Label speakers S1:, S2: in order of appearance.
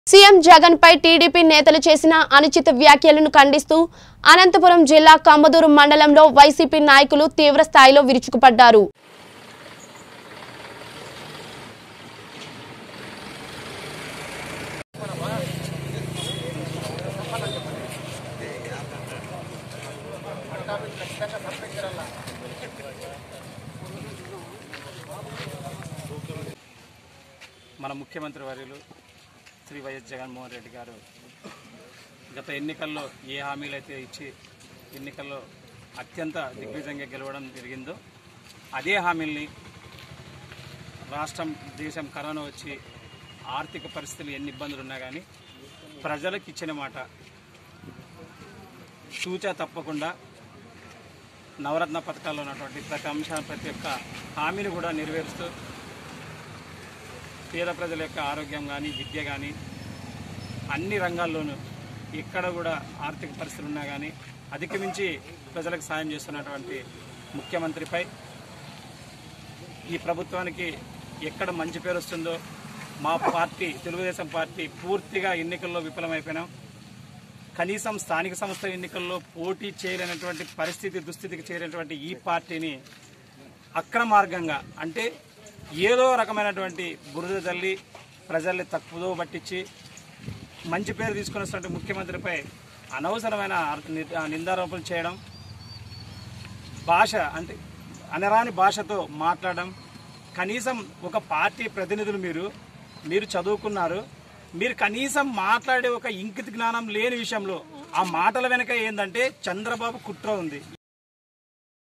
S1: CM Jagan పై TDP నేతలు చేసిన అనుచిత వ్యాఖ్యలను ఖండిస్తూ అనంతపురం జిల్లా కమ్మదూరు మండలంలో వైసీపీ నాయకులు తీవ్ర స్థాయిలో విరుచుకుపడ్డారు
S2: మన ముఖ్యమంత్రి వర్యులు శ్రీ వైఎస్ జగన్మోహన్ రెడ్డి గారు గత ఎన్నికల్లో ఏ హామీలు అయితే ఇచ్చి ఎన్నికల్లో అత్యంత దిగ్విజయంగా గెలవడం జరిగిందో అదే హామీల్ని రాష్ట్రం దేశం కరోనా వచ్చి ఆర్థిక పరిస్థితులు ఎన్ని ఇబ్బందులు ఉన్నా కానీ ప్రజలకు ఇచ్చిన మాట సూచా తప్పకుండా నవరత్న పథకాల్లో ఉన్నటువంటి ప్రతి అంశాన్ని ప్రతి ఒక్క హామీని కూడా నెరవేరుస్తూ పేద ప్రజల యొక్క ఆరోగ్యం కానీ విద్య కానీ అన్ని రంగాల్లోనూ ఎక్కడ కూడా ఆర్థిక పరిస్థితులు ఉన్నా కానీ అధిగమించి ప్రజలకు సాయం చేస్తున్నటువంటి ముఖ్యమంత్రిపై ఈ ప్రభుత్వానికి ఎక్కడ మంచి పేరు వస్తుందో మా పార్టీ తెలుగుదేశం పార్టీ పూర్తిగా ఎన్నికల్లో విఫలమైపోయినాం కనీసం స్థానిక సంస్థ ఎన్నికల్లో పోటీ చేయలేనటువంటి పరిస్థితి దుస్థితికి చేరినటువంటి ఈ పార్టీని అక్రమార్గంగా అంటే ఏదో రకమైనటువంటి బురద తల్లి ప్రజల్ని తక్కువదో పట్టించి మంచి పేరు తీసుకుని వస్తున్నటువంటి ముఖ్యమంత్రిపై అనవసరమైన అర్- ని- నిందారోపణలు చేయడం భాష అంటే అనరాని భాషతో మాట్లాడడం కనీసం ఒక పార్టీ ప్రతినిధులు మీరు మీరు చదువుకున్నారు మీరు కనీసం మాట్లాడే ఒక ఇంకిత జ్ఞానం లేని విషయంలో ఆ మాటల వెనక ఏంటంటే చంద్రబాబు కుట్ర ఉంది